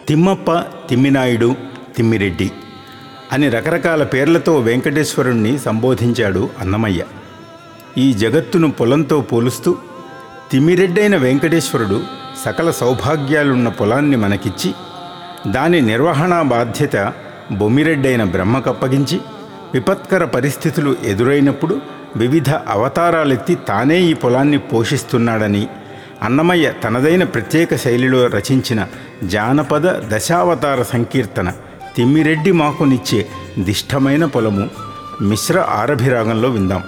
తిమ్మప్ప తిమ్మినాయుడు తిమ్మిరెడ్డి అని రకరకాల పేర్లతో వెంకటేశ్వరుణ్ణి సంబోధించాడు అన్నమయ్య ఈ జగత్తును పొలంతో పోలుస్తూ తిమ్మిరెడ్డైన వెంకటేశ్వరుడు సకల సౌభాగ్యాలున్న పొలాన్ని మనకిచ్చి దాని నిర్వహణా బాధ్యత బొమ్మిరెడ్డైన బ్రహ్మకప్పగించి విపత్కర పరిస్థితులు ఎదురైనప్పుడు వివిధ అవతారాలెత్తి తానే ఈ పొలాన్ని పోషిస్తున్నాడని అన్నమయ్య తనదైన ప్రత్యేక శైలిలో రచించిన జానపద దశావతార సంకీర్తన తిమ్మిరెడ్డి మాకునిచ్చే దిష్టమైన పొలము మిశ్ర ఆరభిరాగంలో విందాం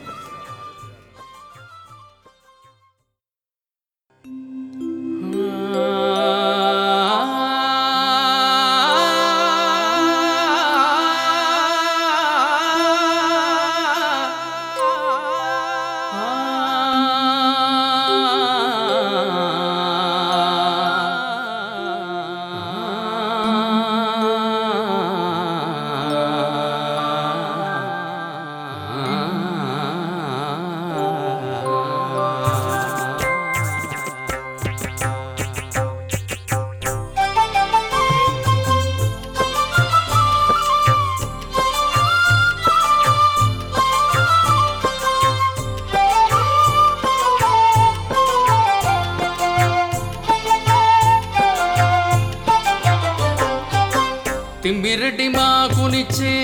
తిమ్మిరెడ్డి మాకునిచ్చే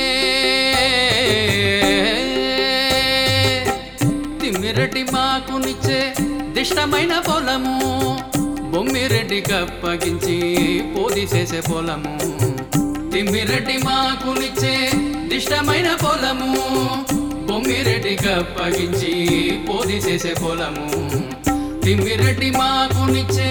తిమ్మిరెడ్డి మాకునిచ్చే దిష్టమైన పొలము బొమ్మిరెడ్డికి అప్పగించి పోది చేసే పొలము తిమ్మిరెడ్డి మాకునిచ్చే దిష్టమైన పొలము బొమ్మిరెడ్డికి అప్పగించి పోది చేసే పొలము తిమ్మిరెడ్డి మాకునిచ్చే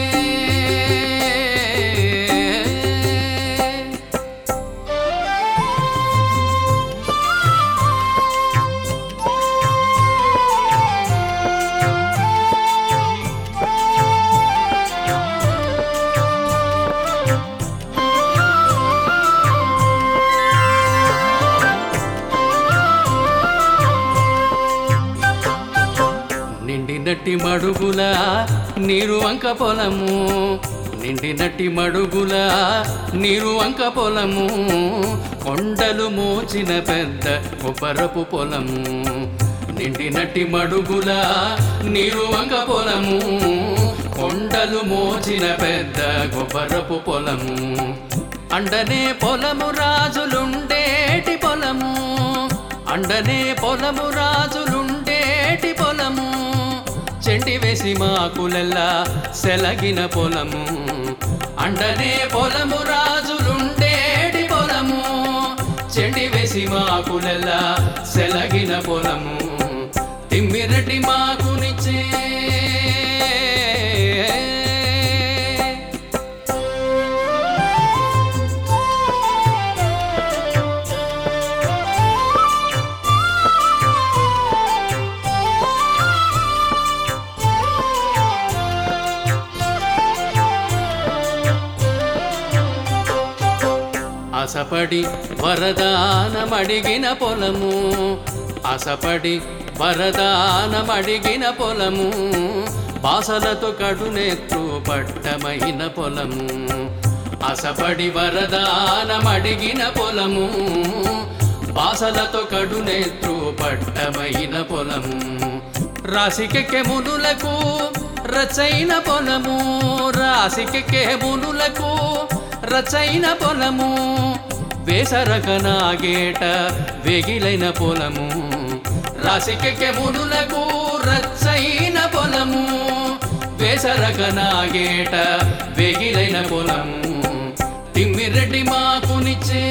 నిండినట్టి మడుగుల నీరు వంక పొలము నిండినట్టి మడుగుల నీరు వంక పొలము కొండలు మోచిన పెద్ద కొబ్బరపు పొలము నిండినట్టి మడుగుల నీరు వంక పొలము కొండలు మోచిన పెద్ద కొబ్బరపు పొలము అండనే పొలము రాజులుండేటి పొలము అండనే పొలము రాజులుండేటి పొలము చెండి వేసి మాకులెల్లా సెలగిన పొలము అండనే పొలము రాజులుండేటి పొలము చెండి వేసి మాకులెల్లా సెలగిన పొలము తిమ్మిరెడ్డి మాకునిచ్చే అసపడి వరదానమడిగిన పొలము అసపడి వరదానమడిగిన పొలము బాసలతో కడునెత్తు పట్టమైన పొలము అసపడి వరదానమడిగిన పొలము బాసలతో కడునెత్తు పట్టమైన పొలము రాశికెక్కే మునులకు రచైన పొలము రాశికెక్కే మునులకు రచైన పొలము వేసరక నాగేట వెగిలైన పొలము రాశికెక్కే మునులకు రచైన పొలము వేసరక నాగేట వెగిలైన పొలము తిమ్మిరెడ్డి మాకునిచ్చే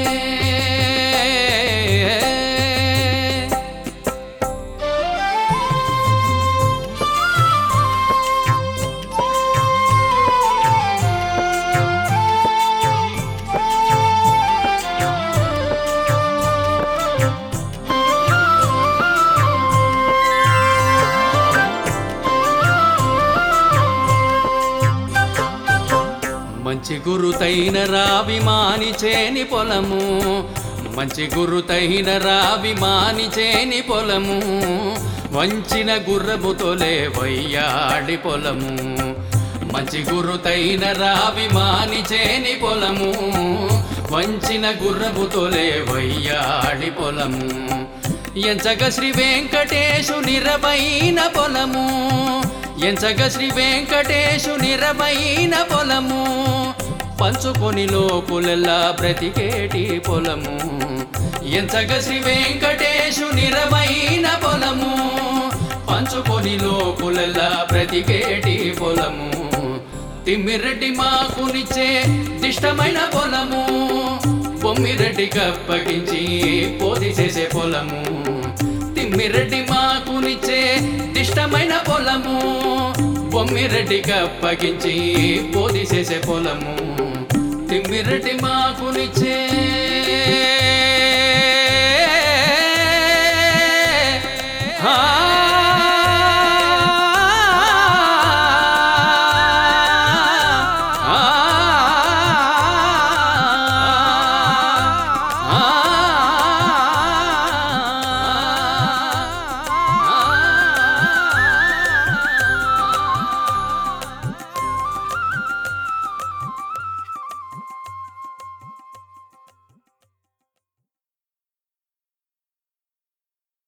మంచి గురుతైన రావి మాని చేని పొలము మంచి గురుతైన రావి మాని చేని పొలము వంచిన గుర్రముతోలే వయ్యాడి పొలము మంచి గురుతైన రావి మానిచేని పొలము వంచిన గుర్రపు తొలే వయ్యాడి పొలము ఎంచగ శ్రీ వెంకటేశు నిరమైన పొలము ఎంచగ శ్రీ వెంకటేశు నిరమైన పొలము పంచుకొని లోకులెల్లా బ్రతికేటి పొలము ఎంచగ శ్రీ వెంకటేశు నిరమైన పొలము పంచుకొని లోకులెల్లా బ్రతికేటి పొలము తిమ్మిరెడ్డి మాకునిచ్చే దిష్టమైన పొలము బొమ్మిరెడ్డి కప్పగించి పోది చేసే పొలము తిమ్మిరెడ్డి మాకునిచ్చే దిష్టమైన పొలము బొమ్మిరెడ్డి కప్పగించి పోది చేసే పొలము తిమ్మిరెడ్డి మాకునిచ్చే